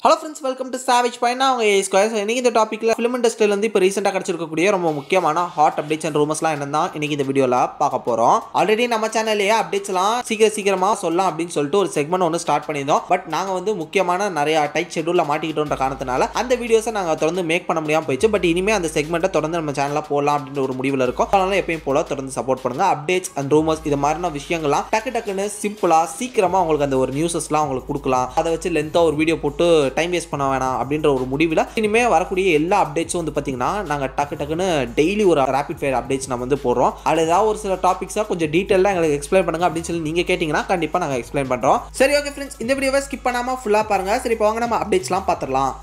hello friends welcome to Savage Point அவங்க a square இன்னைக்கு இந்த டாப்பிக்கில் ஃபிலிம் இண்டஸ்ட்ரியில வந்து இப்போ ரீசெண்டாக கிடச்சிருக்கக்கூடிய ரொம்ப முக்கியமான ஹாட் அப்டேட்ஸ் அண்ட் ரூமர்ஸ்லாம் என்ன தான் இன்னைக்கு இந்த வீடியோவில் பார்க்க போகிறோம் ஆல்ரெடி நம்ம சேனல்லையே அப்டேட்ஸ்லாம் சீக்கிரம் சீக்கிரமாக சொல்லலாம் அப்படின்னு சொல்லிட்டு ஒரு செக்மெண்ட் ஒன்று ஸ்டார்ட் பண்ணியிருந்தோம் பட் நாங்கள் வந்து முக்கியமான நிறைய டைட் ஷெடியூலில் மாட்டிக்கிட்டோன்ற காரணத்தினால அந்த வீடியோஸை நாங்கள் தொடர்ந்து மேக் பண்ண முடியாமல் போயிடுச்சு பட் இனிமேல் அந்த செக்மெண்ட்டை தொடர்ந்து நம்ம சேனலில் போடலாம் அப்படின்ற ஒரு முடிவில் இருக்கும் அதனால எப்பயும் போல தொடர்ந்து சப்போர்ட் பண்ணுங்க அப்டேட்ஸ் அண்ட் ரூமர்ஸ் இது மாதிரியான விஷயங்கள்லாம் டக்கு டக்குன்னு சிம்பிளாக சீக்கிரமாக உங்களுக்கு அந்த ஒரு நியூஸஸ்லாம் உங்களுக்கு கொடுக்கலாம் அதை வச்சு லென்த்தாக ஒரு வீடியோ போட்டு டைம் வேஸ்ட் பண்ண வேணாம் அப்படின்ற ஒரு முடிவில் இனிமேல் வரக்கூடிய எல்லா அப்டேட்ஸும் வந்து பார்த்தீங்கன்னா நாங்கள் டக்கு டக்குன்னு டெய்லி ஒரு ரேபிட் ஃபயர் அப்டேட்ஸ் நம்ம வந்து போடுறோம் அதில் ஏதாவது ஒரு சில டாபிக்ஸாக கொஞ்சம் டீட்டெயிலாக எங்களுக்கு எக்ஸ்பிளைன் பண்ணுங்க அப்படின்னு சொல்லி நீங்கள் கேட்டிங்கன்னா கண்டிப்பாக நாங்கள் எக்ஸ்பிளைன் பண்ணுறோம் சரி ஓகே ஃப்ரெண்ட்ஸ் இந்த வீடியோவை ஸ்கிப் பண்ணாமல் ஃபுல்லாக பாருங்கள் சரி இப்போ வாங்க நம்ம அப்டேட்ஸ்லாம் பார்த்துடலாம்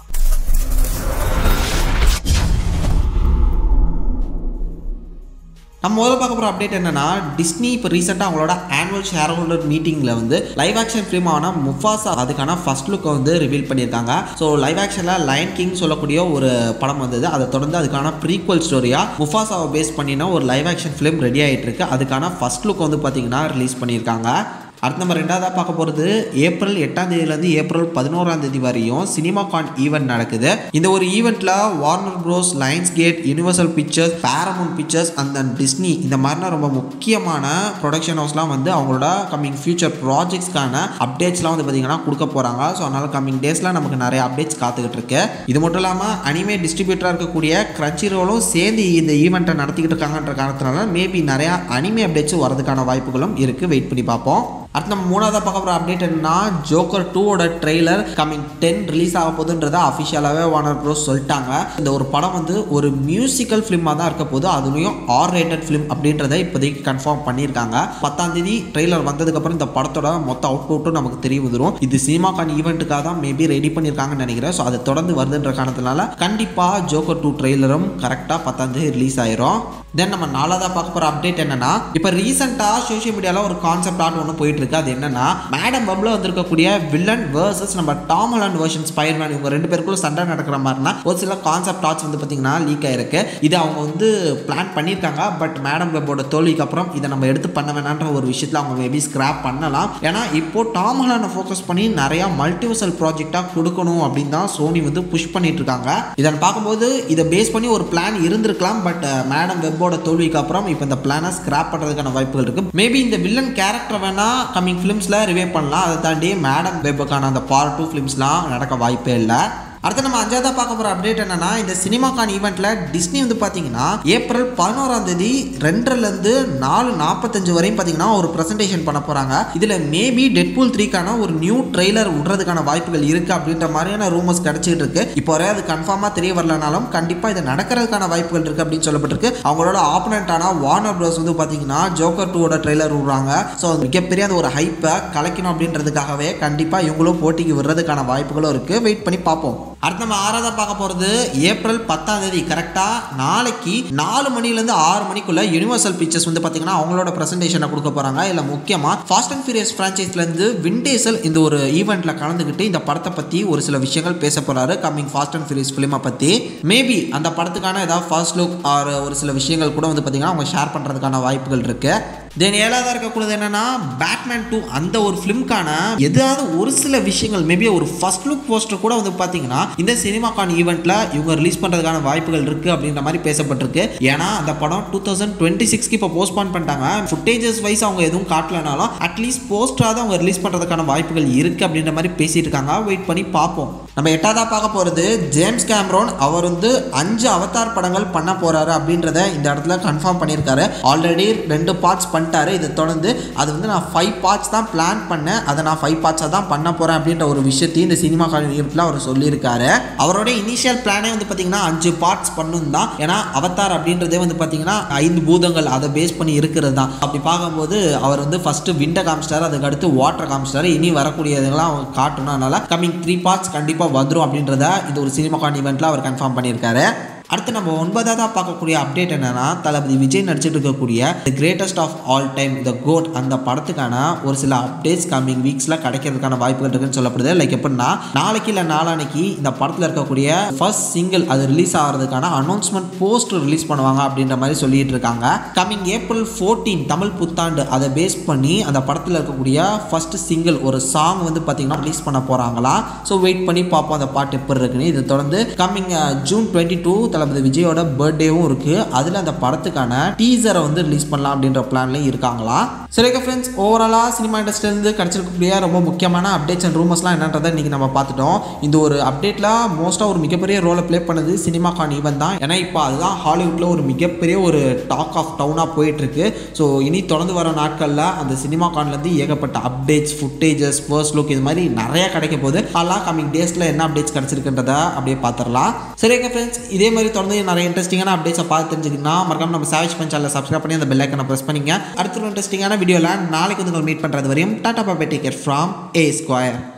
நம்ம முதல்ல பார்க்க போகிற அப்டேட் என்னன்னா டிஸ்னி இப்போ ரீசெண்டாக அவங்களோட ஆனுவல் ஷேர் ஹோல்டர் மீட்டிங்கில் வந்து லைவ் ஆக்ஷன் ஃபிலிமான முஃபாசா அதுக்கான ஃபர்ஸ்ட் லுக்கை வந்து ரிவீல் பண்ணியிருக்காங்க ஸோ லைவ் ஆக்ஷனில் லைன் கிங் சொல்லக்கூடிய ஒரு படம் வந்தது அதை தொடர்ந்து அதுக்கான ப்ரீக்வல் ஸ்டோரியாக முஃபாசாவை பேஸ் பண்ணினா ஒரு லைவ் ஆக்ஷன் ஃபிலிம் ரெடி ஆகிட்டு இருக்கு அதுக்கான ஃபர்ஸ்ட் லுக் வந்து பார்த்தீங்கன்னா ரிலீஸ் பண்ணியிருக்காங்க அடுத்து நம்ம ரெண்டாவதாக பார்க்க போகிறது ஏப்ரல் எட்டாம் தேதியிலேருந்து ஏப்ரல் பதினோராம் தேதி வரையும் சினிமா கான் ஈவெண்ட் நடக்குது இந்த ஒரு ஈவெண்ட்டில் Warner Bros Lionsgate Universal Pictures Paramount Pictures அந்த டிஸ்னி இந்த மாதிரினா ரொம்ப முக்கியமான ப்ரொடக்ஷன் ஹவுஸ்லாம் வந்து அவங்களோட கம்மிங் ஃபியூச்சர் ப்ராஜெக்ட்ஸ்க்கான அப்டேட்ஸ்லாம் வந்து பார்த்தீங்கன்னா கொடுக்க போகிறாங்க ஸோ அதனால் கம்மிங் டேஸில் நமக்கு நிறைய அப்டேட்ஸ் காத்துக்கிட்டு இருக்கு இது மட்டும் இல்லாமல் அனிமே டிஸ்ட்ரிபியூட்டராக இருக்கக்கூடிய கிரன்ச்சி ரோலும் சேர்ந்து இந்த ஈவெண்ட்டை நடத்திக்கிட்டு இருக்காங்கன்ற காரணத்தினால மேபி நிறையா அனிமே அப்டேட்ஸ் வரதுக்கான வாய்ப்புகளும் இருக்குது வெயிட் பண்ணி பார்ப்போம் அடுத்து நம்ம மூணாவதாக பார்க்க போகிற அப்டேட் என்னன்னா ஜோக்கர் டூவோட ட்ரெய்லர் கம்மிங் டென் ரிலீஸ் ஆக போகுதுன்றதை அஃபிஷியலாகவே வார்னர் ப்ரோஸ் சொல்லிட்டாங்க இந்த ஒரு படம் வந்து ஒரு மியூசிக்கல் ஃபிலிமாக தான் இருக்க போது அதுலேயும் ஆர் ரேட்டட் ஃபிலிம் அப்படின்றத இப்போதைக்கு கன்ஃபார்ம் பண்ணியிருக்காங்க பத்தாம் தேதி ட்ரெய்லர் வந்ததுக்கப்புறம் இந்த படத்தோட மொத்த அவுட்புட்டும் நமக்கு தெரிய வந்துடும் இது சினிமாக்கான ஈவெண்ட்டுக்காக தான் மேபி ரெடி பண்ணியிருக்காங்கன்னு நினைக்கிறேன் ஸோ அதை தொடர்ந்து வருதுன்ற காரணத்தினால கண்டிப்பாக ஜோக்கர் டூ ட்ரெய்லரும் கரெக்டாக பத்தாம் தேதி ரிலீஸ் ஆயிரும் தென் நம்ம நாலாவதாக பார்க்க போகிற அப்டேட் என்னன்னா இப்போ ரீசெண்டாக சோஷியல் மீடியாவில் ஒரு கான்செப்ட் ஆர்ட் ஒன்று போயிட்டு இருக்கு அது என்னன்னா மேடம் பப்ல வந்திருக்கக்கூடிய வில்லன் வேர்சஸ் நம்ம டாம் ஹாலண்ட் வேர்ஷன் ஸ்பைர்மேன் இவங்க ரெண்டு பேருக்குள்ள சண்டை நடக்கிற மாதிரினா ஒரு சில கான்செப்ட் ஆர்ட்ஸ் வந்து பார்த்தீங்கன்னா லீக் ஆயிருக்கு இது அவங்க வந்து பிளான் பண்ணியிருக்காங்க பட் மேடம் வெப்போட தோல்விக்கு அப்புறம் இதை நம்ம எடுத்து பண்ண வேணான்ற ஒரு விஷயத்தில் அவங்க மேபி ஸ்கிராப் பண்ணலாம் ஏன்னா இப்போ டாம் ஹாலண்டை ஃபோக்கஸ் பண்ணி நிறையா மல்டிவர்சல் ப்ராஜெக்டாக கொடுக்கணும் அப்படின்னு தான் சோனி வந்து புஷ் பண்ணிட்டு இருக்காங்க இதை பார்க்கும்போது இதை பேஸ் பண்ணி ஒரு பிளான் இருந்திருக்கலாம் பட் மேடம் வெப் வெப்போட தோல்விக்கு அப்புறம் இப்போ இந்த பிளானை ஸ்கிராப் பண்ணுறதுக்கான வாய்ப்புகள் இருக்குது மேபி இந்த வில்லன் கேரக்டர் வேணால் கம்மிங் ஃபிலிம்ஸில் ரிவே பண்ணலாம் அதை தாண்டி மேடம் வெப்புக்கான அந்த பார்ட் டூ ஃபிலிம்ஸ்லாம் நடக்க வாய்ப்பே இல்லை அடுத்து நம்ம அஞ்சாவதாக பார்க்க போகிற அப்டேட் என்னன்னா இந்த சினிமாக்கான் ஈவெண்ட்டில் டிஸ்னி வந்து பார்த்தீங்கன்னா ஏப்ரல் பதினோராம் தேதி ரெண்டரைலேருந்து நாலு நாற்பத்தஞ்சு வரையும் பார்த்தீங்கன்னா ஒரு ப்ரெசன்டேஷன் பண்ண போகிறாங்க இதில் மேபி டெட்பூல் த்ரீக்கான ஒரு நியூ ட்ரெய்லர் விடுறதுக்கான வாய்ப்புகள் இருக்குது அப்படின்ற மாதிரியான ரூமர்ஸ் கிடச்சிட்டு இருக்கு இப்போ வரை அது கன்ஃபார்மாக தெரிய வரலனாலும் கண்டிப்பாக இது நடக்கிறதுக்கான வாய்ப்புகள் இருக்குது அப்படின்னு சொல்லப்பட்டிருக்கு அவங்களோட ஆப்பனண்ட்டான வார்னர் ப்ரோஸ் வந்து பார்த்தீங்கன்னா ஜோக்கர் டூவோட ட்ரெய்லர் விடுறாங்க ஸோ மிகப்பெரிய அந்த ஒரு ஹைப்பை கலைக்கணும் அப்படின்றதுக்காகவே கண்டிப்பாக இவங்களும் போட்டிக்கு விடுறதுக்கான வாய்ப்புகளும் இருக்குது வெயிட் பண்ணி பார்ப்போம் அடுத்து நம்ம ஆறாவதாக பார்க்க போகிறது ஏப்ரல் பத்தாம் தேதி கரெக்டாக நாளைக்கு நாலு மணிலேருந்து ஆறு மணிக்குள்ள யூனிவர்சல் பிக்சர்ஸ் வந்து பார்த்தீங்கன்னா அவங்களோட ப்ரெசன்டேஷனை கொடுக்க போகிறாங்க இல்லை முக்கியமாக ஃபாஸ்ட் அண்ட் ஃபியூரியஸ் ஃப்ரான்ச்சைஸ்லேருந்து விண்டேசல் இந்த ஒரு ஈவெண்ட்டில் கலந்துக்கிட்டு இந்த படத்தை பற்றி ஒரு சில விஷயங்கள் பேச போகிறாரு கம்மிங் ஃபாஸ்ட் அண்ட் ஃபியூரியஸ் ஃபிலிமை பற்றி மேபி அந்த படத்துக்கான ஏதாவது ஃபர்ஸ்ட் லுக் ஆர் ஒரு சில விஷயங்கள் கூட வந்து பார்த்தீங்கன்னா அவங்க ஷேர் பண்ணுறதுக்கான வாய்ப்புகள் இருக்குது தென் ஏழாவதாக இருக்கக்கூடியது என்னன்னா பேட்மேன் டூ அந்த ஒரு ஃபிலிம்க்கான ஏதாவது ஒரு சில விஷயங்கள் மேபி ஒரு ஃபர்ஸ்ட் லுக் போஸ்டர் கூட வந்து பார்த்தீங்கன்னா இந்த சினிமாக்கான் ஈவெண்ட்டில் இவங்க ரிலீஸ் பண்ணுறதுக்கான வாய்ப்புகள் இருக்குது அப்படின்ற மாதிரி பேசப்பட்டிருக்கு ஏன்னா அந்த படம் டூ தௌசண்ட் டுவெண்ட்டி சிக்ஸ்க்கு இப்போ போஸ்ட்பான் பண்ணிட்டாங்க ஃபுட்டேஜஸ் வைஸ் அவங்க எதுவும் காட்டலனாலும் அட்லீஸ்ட் போஸ்டராக அவங்க ரிலீஸ் பண்ணுறதுக்கான வாய்ப்புகள் இருக்குது அப்படின்ற மாதிரி பேசிட்டு இருக்காங்க வெயிட் பண்ணி பார்ப்போம் நம்ம எட்டாவதாக பார்க்க போகிறது ஜேம்ஸ் கேம்ரோன் அவர் வந்து அஞ்சு அவதார் படங்கள் பண்ண போகிறாரு அப்படின்றத இந்த இடத்துல கன்ஃபார்ம் பண்ணியிருக்காரு ஆல்ரெடி ரெண்டு பார்ட்ஸ் பண்ணிட்டாரு இதை தொடர்ந்து அது வந்து நான் ஃபைவ் பார்ட்ஸ் தான் பிளான் பண்ணேன் அதை நான் ஃபைவ் பார்ட்ஸாக தான் பண்ண போகிறேன் அப்படின்ற ஒரு விஷயத்தையும் இந்த சினிமா காலத்தில் அவர் சொல்லியிருக்காரு அவரோட இனிஷியல் பிளானே வந்து பார்த்தீங்கன்னா அஞ்சு பார்ட்ஸ் பண்ணணும் தான் ஏன்னா அவதார் அப்படின்றதே வந்து பார்த்தீங்கன்னா ஐந்து பூதங்கள் அதை பேஸ் பண்ணி இருக்கிறது தான் அப்படி பார்க்கும்போது அவர் வந்து ஃபஸ்ட்டு விண்டை காமிச்சிட்டாரு அதுக்கு அடுத்து வாட்டர் காமிச்சிட்டாரு இனி வரக்கூடியதெல்லாம் அவர் காட்டணும் அதனால கம்மிங் த்ரீ பார்ட்ஸ் கண்டிப்பாக வந்துடும் அப்படின்றத இந்த ஒரு சினிமா கான் ஈவெண்ட்டில் அவர் கன்ஃபார்ம் பண்ணியிருக்காரு அடுத்து நம்ம ஒன்பதாவதாக பார்க்கக்கூடிய அப்டேட் என்னன்னா தளபதி விஜய் நடிச்சிட்டு இருக்கக்கூடிய the Greatest of All Time the GOAT அந்த படத்துக்கான ஒரு சில அப்டேட்ஸ் கம்மிங் வீக்ஸில் கிடைக்கிறதுக்கான வாய்ப்புகள் இருக்குன்னு சொல்லப்படுது லைக் எப்படின்னா நாளைக்கு இல்லை நாளானைக்கு இந்த படத்தில் இருக்கக்கூடிய ஃபர்ஸ்ட் சிங்கிள் அது ரிலீஸ் ஆகிறதுக்கான அனௌன்ஸ்மெண்ட் போஸ்ட் ரிலீஸ் பண்ணுவாங்க அப்படின்ற மாதிரி சொல்லிட்டு இருக்காங்க கம்மிங் ஏப்ரல் ஃபோர்டீன் தமிழ் புத்தாண்டு அதை பேஸ் பண்ணி அந்த படத்தில் இருக்கக்கூடிய ஃபர்ஸ்ட் சிங்கிள் ஒரு சாங் வந்து பார்த்தீங்கன்னா ரிலீஸ் பண்ண போகிறாங்களா ஸோ வெயிட் பண்ணி பார்ப்போம் அந்த பாட்டு எப்படி இருக்குன்னு இதை தொடர்ந்து coming June twenty two Thalapathy விஜயோட பர்த்டேவும் இருக்குது அதில் அந்த படத்துக்கான டீசரை வந்து ரிலீஸ் பண்ணலாம் அப்படின்ற பிளான்லையும் இருக்காங்களா சரி ஃப்ரெண்ட்ஸ் ஓவராலாக சினிமா இண்டஸ்ட்ரியிலேருந்து கிடச்சிருக்கக்கூடிய ரொம்ப முக்கியமான அப்டேட்ஸ் அண்ட் ரூமர்ஸ்லாம் என்னன்றதை இன்றைக்கி நம்ம பார்த்துட்டோம் இந்த ஒரு அப்டேட்டில் மோஸ்ட்டாக ஒரு மிகப்பெரிய ரோலை ப்ளே பண்ணது சினிமாக்கான் ஈவன் தான் ஏன்னா இப்போ அதுதான் ஹாலிவுட்டில் ஒரு மிகப்பெரிய ஒரு டாக் ஆஃப் டவுனாக போயிட்டுருக்கு ஸோ இனி தொடர்ந்து வர நாட்களில் அந்த சினிமாக்கான்லேருந்து ஏகப்பட்ட அப்டேட்ஸ் ஃபுட்டேஜஸ் ஃபர்ஸ்ட் லுக் இது மாதிரி நிறைய கிடைக்க போகுது அதெல்லாம் கம்மிங் டேஸில் என்ன அப்டேட்ஸ் கிடச்சிருக்குன்றத அப்படியே பார்த்துடலாம் சரி ஃப்ரெண்ட்ஸ் இதே மாதிரி தொடர்ந்து நிறைய இன்ட்ரெஸ்டிங்கான அப்டேட்ஸை பார்த்து தெரிஞ்சுக்கணும்னா மறக்காம நம்ம சேவ் பண்ண சேனலை சப்ஸ்கிரைப் பண்ணி அந்த பெல் ஐக்கனை ப்ரெஸ் பண்ணிங்க அடுத்த ஒரு இன்ட்ரெஸ்டிங்கான வீடியோவில் நாளைக்கு வந்து உங்களை மீட் பண்ணுறது வரையும் tata bye bye take care from A square